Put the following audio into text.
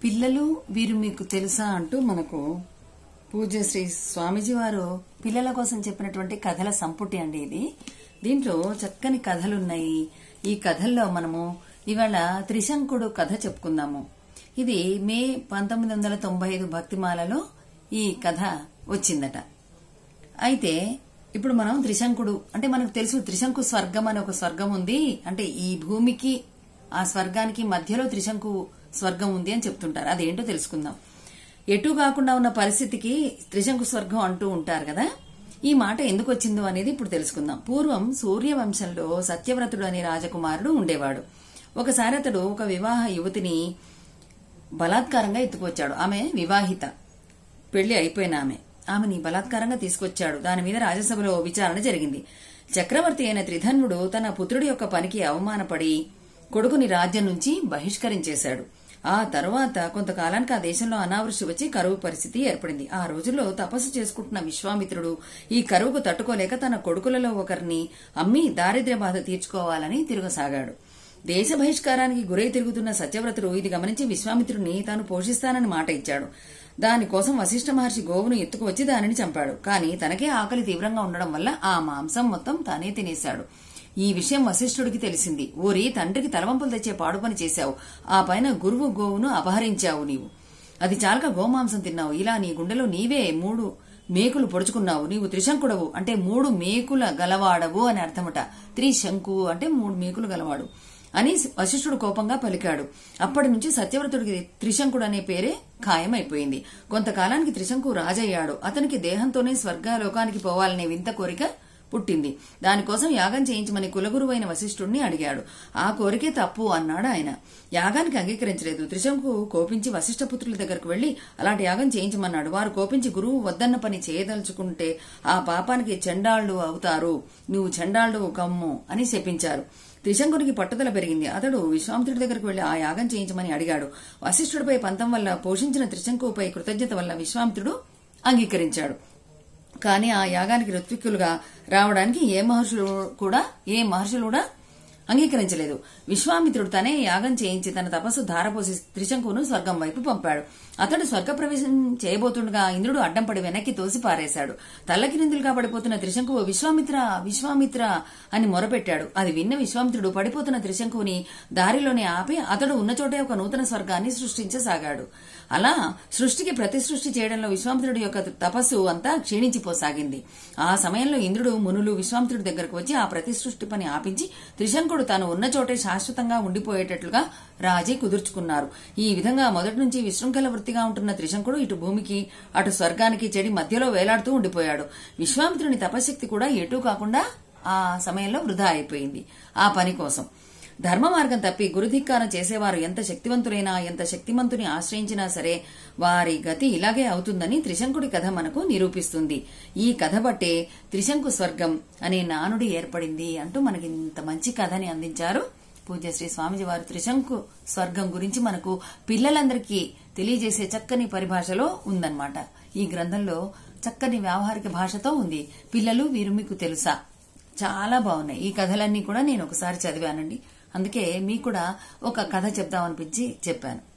పిల్లలు వీరు మీకు తెలుసా అంటూ మనకు పూజ్య శ్రీ స్వామీజీ వారు పిల్లల కోసం చెప్పినటువంటి కథల సంపుటి అండి ఇది దీంట్లో చక్కని కథలున్నాయి ఈ కథల్లో మనము ఇవాళ త్రిశంకుడు కథ చెప్పుకుందాము ఇది మే పంతొమ్మిది వందల తొంభై ఐదు భక్తిమాలలో ఈ కథ వచ్చిందట అయితే ఇప్పుడు మనం త్రిశంకుడు అంటే మనకు తెలుసు త్రిశంకు స్వర్గం అని ఒక స్వర్గం ఉంది అంటే ఈ భూమికి ఆ స్వర్గానికి మధ్యలో త్రిశంకు స్వర్గం ఉంది అని చెప్తుంటారు అదేంటో తెలుసుకుందాం ఎటు కాకుండా ఉన్న పరిస్థితికి త్రిశంకు స్వర్గం అంటూ ఉంటారు కదా ఈ మాట ఎందుకు వచ్చిందో అనేది ఇప్పుడు తెలుసుకుందాం పూర్వం సూర్యవంశంలో సత్యవ్రతుడు అనే రాజకుమారుడు ఉండేవాడు ఒకసారి అతడు ఒక వివాహ యువతిని బలాత్కారంగా ఎత్తుకొచ్చాడు ఆమె వివాహిత పెళ్లి అయిపోయిన ఆమె ఆమెని బలాత్కారంగా తీసుకొచ్చాడు దాని మీద రాజ్యసభలో విచారణ జరిగింది చక్రవర్తి అయిన త్రిధన్వుడు తన పుత్రుడి యొక్క పనికి అవమానపడి కొడుకుని రాజ్యం నుంచి బహిష్కరించేశాడు ఆ తరువాత కొంతకాలానికి ఆ దేశంలో అనావృష్టి వచ్చి కరువు పరిస్థితి ఏర్పడింది ఆ రోజుల్లో తపస్సు చేసుకుంటున్న విశ్వామిత్రుడు ఈ కరువుకు తట్టుకోలేక తన కొడుకులలో ఒకరిని అమ్మి దారిద్ర్య బాధ తీర్చుకోవాలని తిరగసాగాడు దేశ బహిష్కారానికి గురై తిరుగుతున్న సత్యవ్రతుడు ఇది గమనించి విశ్వామిత్రుడిని తాను పోషిస్తానని మాట ఇచ్చాడు దానికోసం వశిష్ఠ మహర్షి గోవును ఎత్తుకువచ్చి దానిని చంపాడు కానీ తనకే ఆకలి తీవ్రంగా ఉండడం వల్ల ఆ మాంసం మొత్తం తానే తినేశాడు ఈ విషయం వశిష్ఠుడికి తెలిసింది ఓరి తండ్రికి తలవంపులు తెచ్చే పాడు పని చేశావు ఆ పైన గురువు గోవును అపహరించావు నీవు అది చాలక గోమాంసం తిన్నావు ఇలా నీ గుండెలో నీవే మూడు మేకులు పొడుచుకున్నావు నీవు త్రిశంకుడవు అంటే మూడు మేకుల గలవాడవు అని అర్థమట త్రిశంకు అంటే మూడు మేకులు గలవాడు అని వశిష్ఠుడు కోపంగా పలికాడు అప్పటి నుంచి సత్యవ్రతుడికి త్రిశంకుడు అనే పేరే ఖాయమైపోయింది కొంతకాలానికి త్రిశంకు రాజయ్యాడు అతనికి దేహంతోనే స్వర్గలోకానికి పోవాలనే వింత కోరిక పుట్టింది దానికోసం యాగం చేయించమని కులగురువైన వశిష్ఠుడిని అడిగాడు ఆ కోరికే తప్పు అన్నాడు ఆయన యాగానికి అంగీకరించలేదు త్రిశంకు కోపించి వశిష్ఠపుత్రుల దగ్గరకు వెళ్లి అలాంటి యాగం చేయించమన్నాడు వారు కోపించి గురువు వద్దన్న పని చేయదలుచుకుంటే ఆ పాపానికి చెండాళ్లు అవుతారు నువ్వు చెండాళ్లు కమ్ము అని శపించారు త్రిశంకునికి పట్టుదల పెరిగింది అతడు విశ్వామిత్రుడి దగ్గరకు వెళ్లి ఆ యాగం చేయించమని అడిగాడు వశిష్ఠుడిపై పంతం వల్ల పోషించిన త్రిశంకుపై కృతజ్ఞత వల్ల విశ్వామిత్రుడు అంగీకరించాడు కానీ ఆ యాగానికి ఋత్విక్కులుగా రావడానికి ఏ మహర్షులు కూడా ఏ మహర్షులు కూడా అంగీకరించలేదు విశ్వామిత్రుడు తనే యాగం చేయించి తన తపస్సు ధారపోసి త్రిశంకును స్వర్గం వైపు పంపాడు అతడు స్వర్గప్రవేశం చేయబోతుండగా ఇంద్రుడు అడ్డం పడి వెనక్కి తోసి పారేశాడు తల్లకిరిందులుగా పడిపోతున్న త్రిశంకువు విశ్వామిత్ర విశ్వామిత్ర అని మొరపెట్టాడు అది విన్న విశ్వామిత్రుడు పడిపోతున్న త్రిశంకుని దారిలోనే ఆపి అతడు ఉన్న చోటే ఒక నూతన స్వర్గాన్ని సృష్టించసాగాడు అలా సృష్టికి ప్రతి సృష్టి చేయడంలో విశ్వామిత్రుడి యొక్క తపస్సు అంతా క్షీణించిపోసాగింది ఆ సమయంలో ఇంద్రుడు మునులు విశ్వామిత్రుడి దగ్గరకు వచ్చి ఆ ప్రతి సృష్టి పని ఆపించి త్రిశంకుడు తాను ఉన్న చోటే శాశ్వతంగా ఉండిపోయేటట్లుగా రాజీ కుదుర్చుకున్నారు ఈ విధంగా మొదటి నుంచి విశృంఖల వృత్తిగా ఉంటున్న త్రిశంకుడు ఇటు భూమికి అటు స్వర్గానికి చెడి మధ్యలో వేలాడుతూ ఉండిపోయాడు విశ్వామిత్రుని తపశక్తి కూడా ఎటూ కాకుండా ఆ సమయంలో వృధా అయిపోయింది ఆ పని కోసం ధర్మ మార్గం తప్పి గురుధిక్కారం చేసేవారు ఎంత శక్తివంతులైనా ఎంత శక్తిమంతుని ఆశ్రయించినా సరే వారి గతి ఇలాగే అవుతుందని త్రిశంకుడి కథ మనకు నిరూపిస్తుంది ఈ కథ బట్టే త్రిశంకు స్వర్గం అనే నానుడి ఏర్పడింది అంటూ మనకి ఇంత మంచి కథని అందించారు పూజ్య శ్రీ స్వామిజీ వారు త్రిశంకు స్వర్గం గురించి మనకు పిల్లలందరికీ తెలియజేసే చక్కని పరిభాషలో ఉందన్నమాట ఈ గ్రంథంలో చక్కని వ్యావహారిక భాషతో ఉంది పిల్లలు వీరు మీకు తెలుసా చాలా బాగున్నాయి ఈ కథలన్నీ కూడా నేను ఒకసారి చదివానండి అందుకే మీకు కూడా ఒక కథ చెప్దామనిపించి చెప్పాను